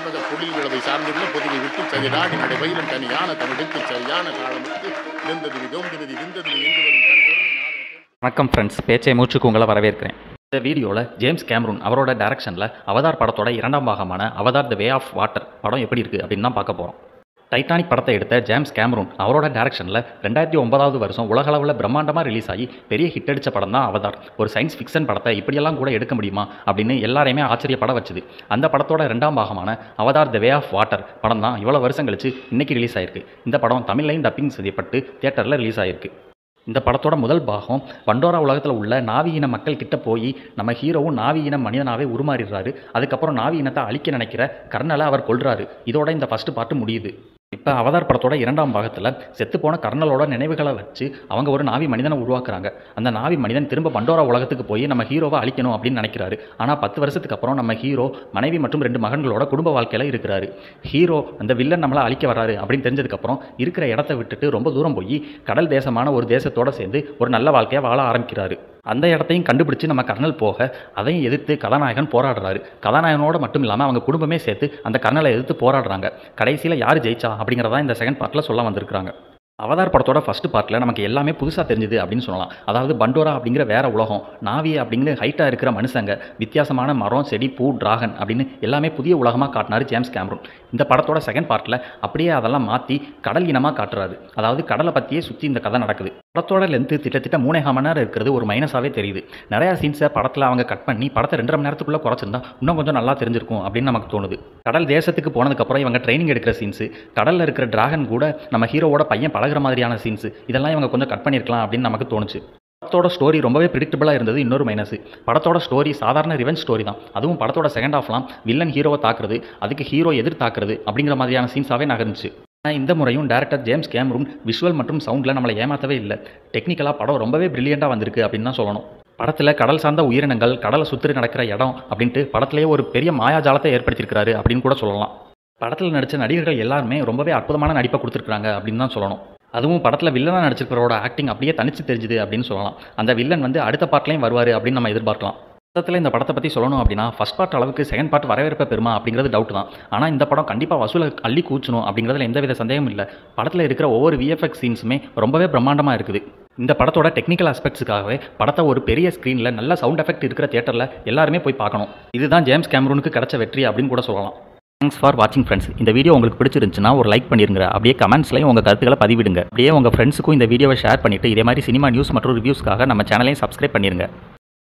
மன்மத பொழில் விழவை சார்ந்துள்ள பொதுவை விட்டு சதிராடி நடைபயிலும் தனியான தமிழுக்கு சரியான காலமுக்கு வெந்தது விதோந்திரதி விந்தது என்று வரும் தன் கருணை நாதன் கேள். வணக்கம் ஃப்ரெண்ட்ஸ் பேச்சை மூச்சுக்கு உங்களை வரவேற்கிறேன் இந்த வீடியோவில் ஜேம்ஸ் கேம்ரூன் அவரோட டைரக்ஷனில் அவதார் படத்தோட இரண்டாம் பாகமான Avatar the way of water படம் எப்படி இருக்குது அப்படின்னு தான் பார்க்க போகிறோம் டைட்டானிக் படத்தை எடுத்த ஜேம்ஸ் கேம்ரூன் அவரோட டைரக்ஷனில் ரெண்டாயிரத்தி ஒன்பதாவது வருஷம் உலகளவில் பிரம்மாண்டமாக ரிலீஸ் ஆகி பெரிய ஹிட் அடித்த படம் தான் அவதார் ஒரு சயின்ஸ் ஃபிக்ஷன் படத்தை இப்படியெல்லாம் கூட எடுக்க முடியுமா அப்படின்னு எல்லாரையுமே ஆச்சரியப்பட வச்சுது அந்த படத்தோட ரெண்டாம் பாகமான Avatar the way of water படம் தான் இவ்வளோ வருஷம் கழிச்சு இன்னைக்கு ரிலீஸ் ஆயிருக்கு இந்த படம் தமிழ்லையும் டப்பிங் செய்யப்பட்டு தியேட்டரில் ரிலீஸ் ஆயிருக்கு இந்த படத்தோட முதல் பாகம் வண்டோரா உலகத்தில் உள்ள நாவி இன மக்கள் கிட்ட போய் நம்ம ஹீரோவும் நாவி இன மனிதனாவே உருமாறிடுறாரு அதுக்கப்புறம் நாவி இனத்தை அழிக்க நினைக்கிற கர்னலை அவர் கொல்றாரு இதோட இந்த ஃபர்ஸ்ட் பாட்டு முடியுது இப்போ அவதார் படத்தோட இரண்டாம் பாகத்தில் செத்துப்போன கர்னலோட நினைவுகளை வச்சு அவங்க ஒரு நாவி மனிதனை உருவாக்குறாங்க அந்த நாவி மனிதன் திரும்ப பண்டோரா உலகத்துக்கு போய் நம்ம ஹீரோவை அழிக்கணும் அப்படின்னு நினைக்கிறாரு ஆனால் பத்து வருஷத்துக்கு அப்புறம் நம்ம ஹீரோ மனைவி மற்றும் ரெண்டு மகன்களோட குடும்ப வாழ்க்கையில் இருக்கிறாரு ஹீரோ அந்த வில்லன் நம்மளை அழிக்க வர்றாரு அப்படின்னு தெரிஞ்சதுக்கப்புறம் இருக்கிற இடத்த விட்டுட்டு ரொம்ப தூரம் போய் கடல் தேசமான ஒரு தேசத்தோட சேர்ந்து ஒரு நல்ல வாழ்க்கையை வாழ ஆரம்பிக்கிறாரு அந்த இடத்தையும் கண்டுபிடிச்சு நம்ம கர்னல் போக அதையும் எதிர்த்து கதாநாயகன் போராடுறாரு கதாநாயகனோட மட்டும் இல்லாமல் அவங்க குடும்பமே சேர்த்து அந்த கர்னலை எதிர்த்து போராடுறாங்க கடைசியில் யார் ஜெயிச்சா அப்படிங்கிறதா இந்த செகண்ட் பார்ட்டில் சொல்ல வந்திருக்காங்க அவதார் படத்தோட ஃபர்ஸ்ட் பார்ட்டில் நமக்கு எல்லாமே புதுசாக தெரிஞ்சுது அப்படின்னு சொல்லலாம் அதாவது பண்டோரா அப்படிங்கிற வேற உலகம் நாவி அப்படிங்கிற ஹைட்டாக இருக்கிற மனுஷங்க வித்தியாசமான மரம் செடி பூ டிராகன் அப்படின்னு எல்லாமே புதிய உலகமாக காட்டினாரு ஜேம்ஸ் கேம்ரூன் இந்த படத்தோட செகண்ட் பார்ட்டில் அப்படியே அதெல்லாம் மாற்றி கடல் இனமாக காட்டுறாரு அதாவது கடலை பற்றியே சுற்றி இந்த கதை நடக்குது படத்தோட லென்த்து திட்டத்திட்ட மூணேகால் மணி நேரம் இருக்கிறது ஒரு மைனஸாகவே தெரியுது நிறையா சீன்ஸை படத்தில் அவங்க கட் பண்ணி படத்தை ரெண்டரை மணி நேரத்துக்குள்ளே குறைச்சிருந்தா இன்னும் கொஞ்சம் நல்லா தெரிஞ்சிருக்கும் அப்படின்னு நமக்கு தோணுது கடல் தேசத்துக்கு போனதுக்கப்புறம் இவங்க ட்ரைனிங் எடுக்கிற சீன்ஸு கடலில் இருக்கிற டிராகன் கூட நம்ம ஹீரோவோட பையன் பழகுற மாதிரியான சீன்ஸு இதெல்லாம் இவங்க கொஞ்சம் கட் பண்ணியிருக்கலாம் அப்படின்னு நமக்கு தோணுச்சு படத்தோட ஸ்டோரி ரொம்பவே ப்ரிடிக்டபிளாக இருந்தது இன்னொரு மைனஸ் படத்தோட ஸ்டோரி சாதாரண ரிவெஞ்ச் ஸ்டோரி தான் அதுவும் படத்தோட செகண்ட் ஹாஃப்லாம் வில்லன் ஹீரோவை தாக்குறது அதுக்கு ஹீரோ எதிர் தாக்குறது அப்படிங்கிற மாதிரியான சீன்ஸாகவே நகர்ந்துச்சு ஆனால் இந்த முறையும் டேரக்டர் ஜேம்ஸ் கேம்ரூன் விஷுவல் மற்றும் சவுண்டில் நம்மளை ஏமாற்றவே இல்லை டெக்னிக்கலாக படம் ரொம்பவே பிரில்லியண்ட்டாக வந்திருக்கு அப்படின்னு தான் சொல்லணும் படத்தில் கடல் சார்ந்த உயிரினங்கள் கடலை சுற்றி நடக்கிற இடம் அப்படின்ட்டு படத்திலேயே ஒரு பெரிய மாயாஜாலத்தை ஏற்படுத்தியிருக்கிறாரு அப்படின்னு கூட சொல்லலாம் படத்தில் நடித்த நடிகர்கள் எல்லாருமே ரொம்பவே அற்புதமான நடிப்பை கொடுத்துருக்காங்க அப்படின்னு தான் சொல்லணும் அதுவும் படத்தில் வில்லனாக நடிச்சிருக்கிறவரோட ஆக்டிங் அப்படியே தனிச்சு தெரிஞ்சுது அப்படின்னு சொல்லலாம் அந்த வில்லன் வந்து அடுத்த பார்ட்லையும் வருவார் அப்படின்னு நம்ம எதிர்பார்க்கலாம் மொத்தத்தில் இந்த படத்தை பற்றி சொல்லணும் அப்படின்னா ஃபஸ்ட் பார்ட் அளவுக்கு செகண்ட் பார்ட் வரவேற்பை பெறுமா அப்படிங்கிறது டவுட் தான் ஆனால் இந்த படம் கண்டிப்பாக வசூலை அள்ளி கூச்சணும் அப்படிங்கிறதுல எந்தவித சந்தேகமும் இல்லை படத்தில் இருக்கிற ஒவ்வொரு விஎஃப்எக்ஸ் சீன்ஸுமே ரொம்பவே பிரம்மாண்டமாக இருக்குது இந்த படத்தோட டெக்னிக்கல் ஆஸ்பெக்ட்ஸுக்காகவே படத்தை ஒரு பெரிய ஸ்க்ரீனில் நல்ல சவுண்ட் எஃபெக்ட் இருக்கிற தியேட்டரில் எல்லாருமே போய் பார்க்கணும் இதுதான் ஜேம்ஸ் கேமரூனுக்கு கிடைச்ச வெற்றி அப்படின்னு கூட சொல்லலாம் தேங்க்ஸ் ஃபார் வாட்சிங் ஃப்ரெண்ட்ஸ் இந்த வீடியோ உங்களுக்கு பிடிச்சிருந்துச்சுன்னா ஒரு லைக் பண்ணிருங்க அப்படியே கமெண்ட்ஸ்லையும் உங்கள் கருத்துக்களை பதிவிடுங்க அப்படியே உங்கள் ஃப்ரெண்ட்ஸுக்கும் இந்த வீடியோவை ஷேர் பண்ணிவிட்டு இதே மாதிரி சினிமா நியூஸ் மற்றும் ரிவ்யூஸ்க்காக நம்ம சேனலையும் சப்ஸ்கிரைப் பண்ணிருங்க